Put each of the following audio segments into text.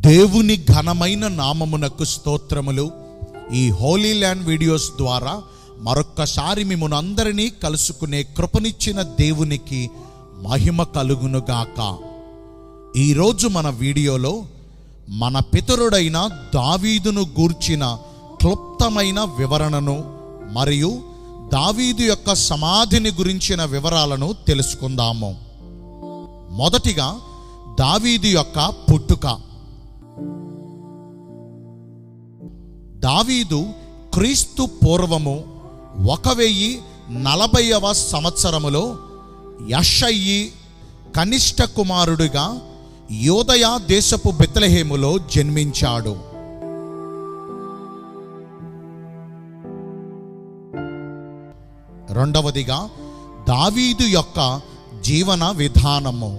దేవుని ఘనమైన నామమునకు స్తోత్రములు ఈ హోలీ ల్యాండ్ వీడియోస్ ద్వారా మరొక్కసారి మిమ్మల్ని అందరినీ కలుసుకునే కృపనిచ్చిన దేవునికి మహిమ కలుగునుగాక ఈరోజు మన వీడియోలో మన పితరుడైన దావీదును గూర్చిన క్లుప్తమైన వివరణను మరియు దావీదు యొక్క సమాధిని గురించిన వివరాలను తెలుసుకుందాము మొదటిగా దావీదు యొక్క పుట్టుక దావీదు క్రీస్తు పూర్వము ఒక వెయ్యి నలభైవ సంవత్సరములో యషయ్యి కనిష్ట కుమారుడిగా యోదయ దేశపు బెత్లహేములో జన్మించాడు రెండవదిగా దావీదు యొక్క జీవన విధానము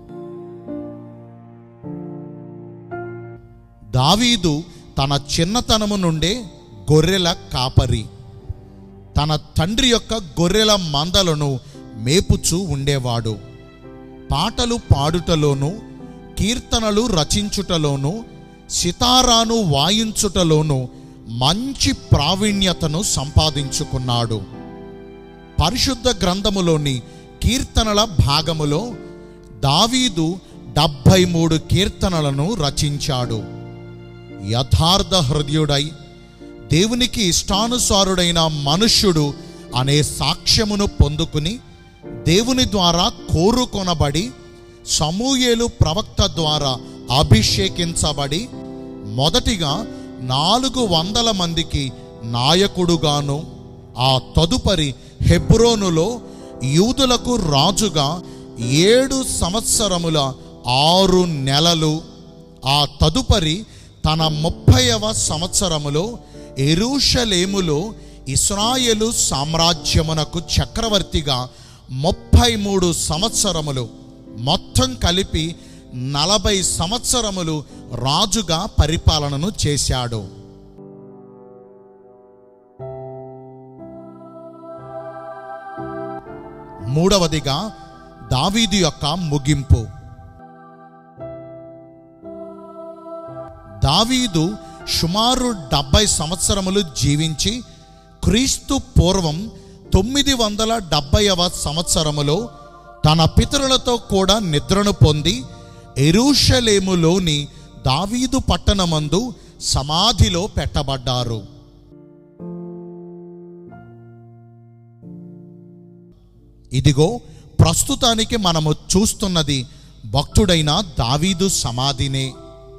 దావీదు తన చిన్నతనము నుండే గొర్రెల కాపరి తన తండ్రి యొక్క గొర్రెల మందలను మేపుచూ ఉండేవాడు పాటలు పాడుటలోను కీర్తనలు రచించుటలోను సితారాను వాయించుటలోను మంచి ప్రావీణ్యతను సంపాదించుకున్నాడు పరిశుద్ధ గ్రంథములోని కీర్తనల భాగములో దావీదు డెబ్భై మూడు కీర్తనలను రచించాడు యథార్థ హృదయుడై దేవునికి ఇష్టానుసారుడైన మనుష్యుడు అనే సాక్ష్యమును పొందుకుని దేవుని ద్వారా కోరుకొనబడి సమూయేలు ప్రవక్త ద్వారా అభిషేకించబడి మొదటిగా నాలుగు వందల మందికి నాయకుడుగాను ఆ తదుపరి హెబ్రోనులో యూదులకు రాజుగా ఏడు సంవత్సరముల ఆరు నెలలు ఆ తదుపరి తన ముప్పైవ సంవత్సరములో ఎరూషలేములో ఇస్రాయేలు సామ్రాజ్యమునకు చక్రవర్తిగా ముప్పై మూడు సంవత్సరములు మొత్తం కలిపి నలభై సంవత్సరములు రాజుగా పరిపాలనను చేశాడు మూడవదిగా దావీదు యొక్క ముగింపు దావీదు సుమారు డెబ్బై సంవత్సరములు జీవించి క్రీస్తు పూర్వం తొమ్మిది వందల డెబ్బైవ సంవత్సరములో తన పితరులతో కూడా నిద్రను పొంది ఎరూషలేములోని దావీదు పట్టణమందు సమాధిలో పెట్టబడ్డారు ఇదిగో ప్రస్తుతానికి మనము చూస్తున్నది భక్తుడైన దావీదు సమాధినే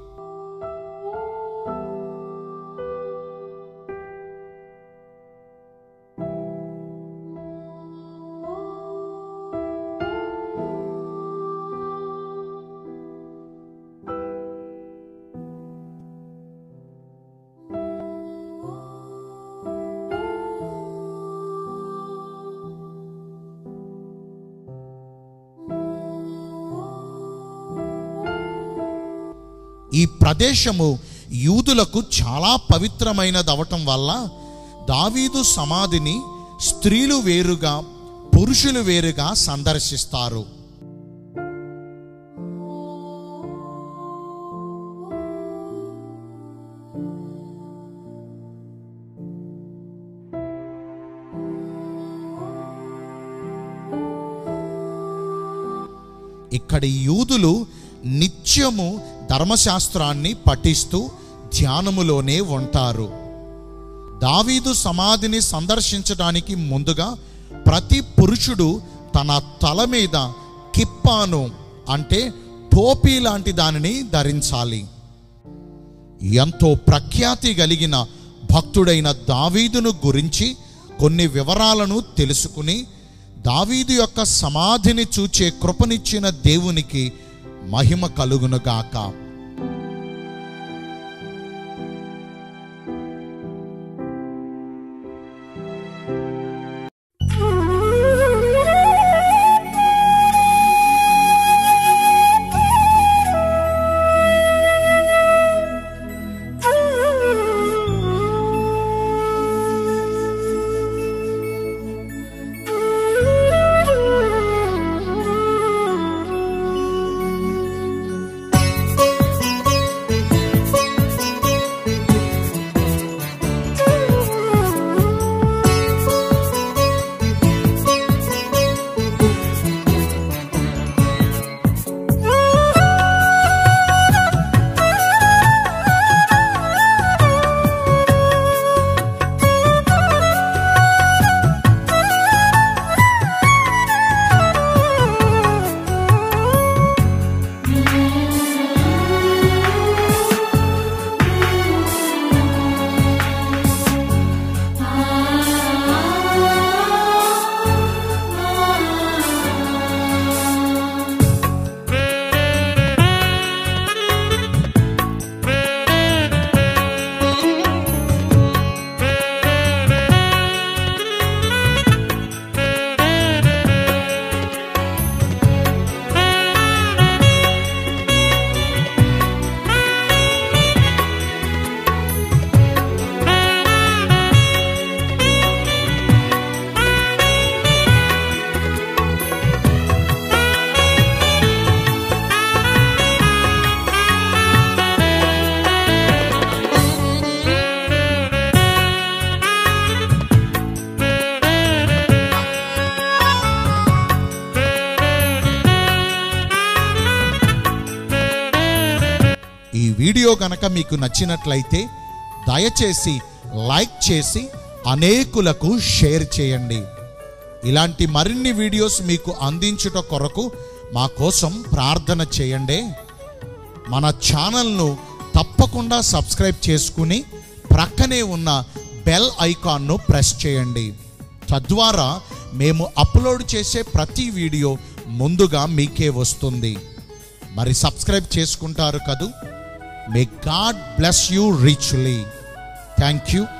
ఈ ప్రదేశము యూదులకు చాలా పవిత్రమైనదవటం వల్ల దావీదు సమాధిని స్త్రీలు వేరుగా పురుషులు వేరుగా సందర్శిస్తారు ఇక్కడి యూదులు నిత్యము ధర్మశాస్త్రాన్ని పఠిస్తూ ధ్యానములోనే ఉంటారు దావీదు సమాధిని సందర్శించడానికి ముందుగా ప్రతి పురుషుడు తన తల మీద కిప్పాను అంటే టోపీ లాంటి దానిని ధరించాలి ఎంతో ప్రఖ్యాతి కలిగిన భక్తుడైన దావీదును గురించి కొన్ని వివరాలను తెలుసుకుని దావీదు యొక్క సమాధిని చూచే కృపనిచ్చిన దేవునికి మహిమ కలుగునుగాక Thank you. ఈ వీడియో గనక మీకు నచ్చినట్లయితే దయచేసి లైక్ చేసి అనేకులకు షేర్ చేయండి ఇలాంటి మరిన్ని వీడియోస్ మీకు అందించుట కొరకు మా కోసం ప్రార్థన చేయండి మన ఛానల్ను తప్పకుండా సబ్స్క్రైబ్ చేసుకుని ప్రక్కనే ఉన్న బెల్ ఐకాన్ను ప్రెస్ చేయండి తద్వారా మేము అప్లోడ్ చేసే ప్రతి వీడియో ముందుగా మీకే వస్తుంది మరి సబ్స్క్రైబ్ చేసుకుంటారు కదూ may God bless you richly thank you